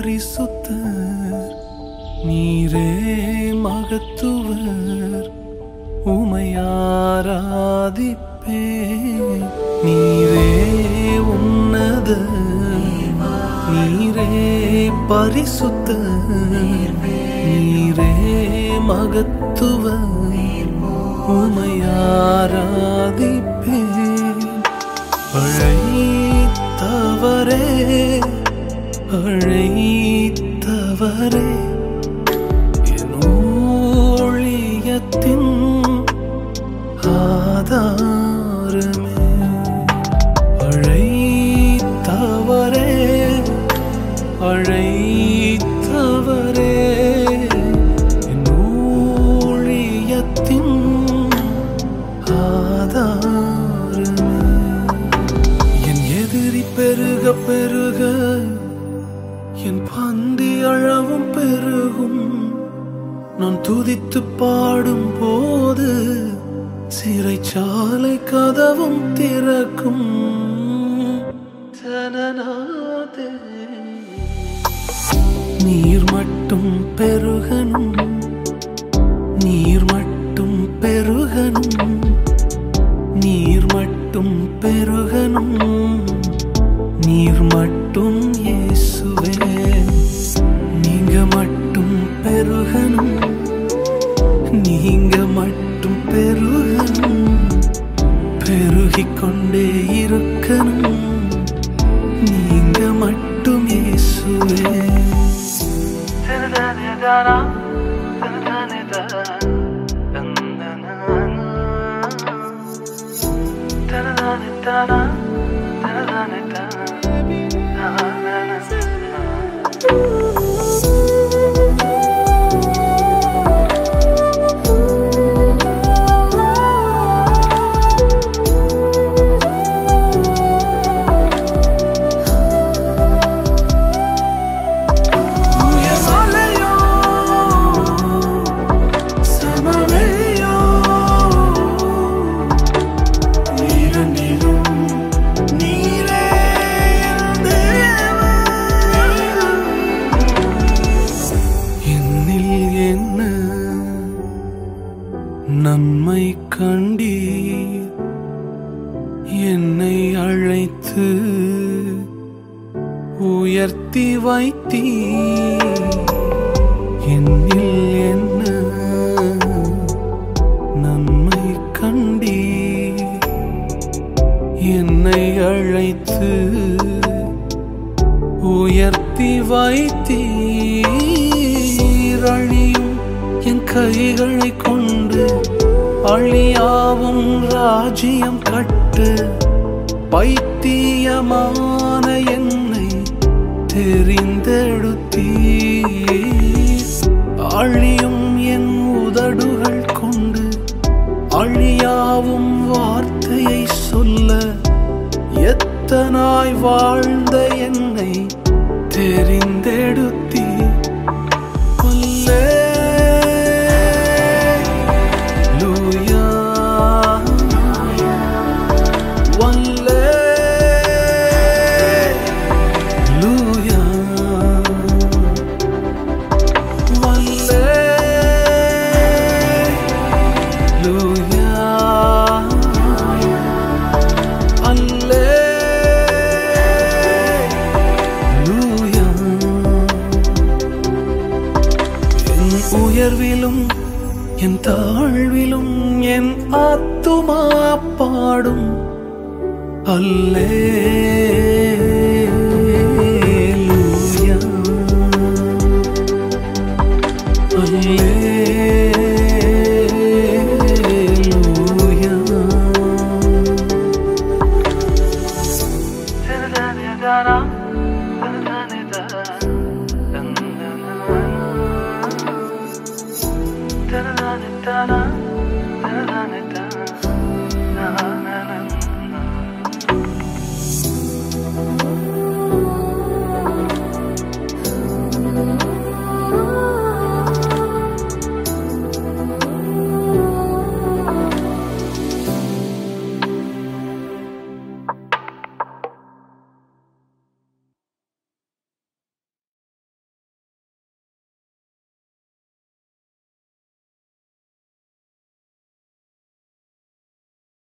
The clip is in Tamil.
பரிசுத்தர் நீரே மகத்துவர் உமையாராதிப்பே நீரே உன்னத நீரே பரிசுத்தர் நீரே மகத்துவர் உமையாராதிப்பே அழைத்தவரே அழைத்தவரே என் ஊழியத்தின் ஆதாரமே அழைத்தவரே அழைத்தவரே என் ஊழியத்தின் ஆதாரமே என் எதிரி பெருக பெருக என் பந்தி அளவும் பெருகும் நான் துதித்து பாடும் போது சிறைச்சாலை கதவும் திறக்கும் தனநாதே. நீர் மட்டும் பெருகனும் நீர் மட்டும் பெருகனும் நீர் மட்டும் பெருகனும் நீர் மட்டும் இயேசுவே நீங்க மட்டும் பெருகனும் நீங்க மட்டும் பெருகனும் பெருகிக் கொண்டே இருக்கணும் நீங்க மட்டும் இயேசுவே உயர்மலையோ, சமவெளியோ, இரண்டிலும் நீரே என் தேவன். என்னில் என்ன நன்மை கண்டீர் என்னை அழைத்து உயர்த்தி வைத்தீ என்னில் என்ன நன்மை கண்டீ என்னை அழைத்து உயர்த்தி வைத்தீர் அழியும் என் கைகளை கொண்டு அழியாவும் ராஜ்யம் கட்டு பைத்தியமான என்னை தெரிந்தெடுத்தீர் அழியும் என் உதடுகள் கொண்டு அழியாவும் வார்த்தையை சொல்ல எத்தனாய் வாழ்ந்த என்னை தெரிந்தெடுத்தீர் அல்லேலூயா. அல்லேலூயா. அல்லேலூயா. அல்லேலூயா. என் உயர்விலும் என் தாழ்விலும் என் ஆத்துமா பாடும் அல்லேலூயா அல்லேலூயா Da-da-da-da-da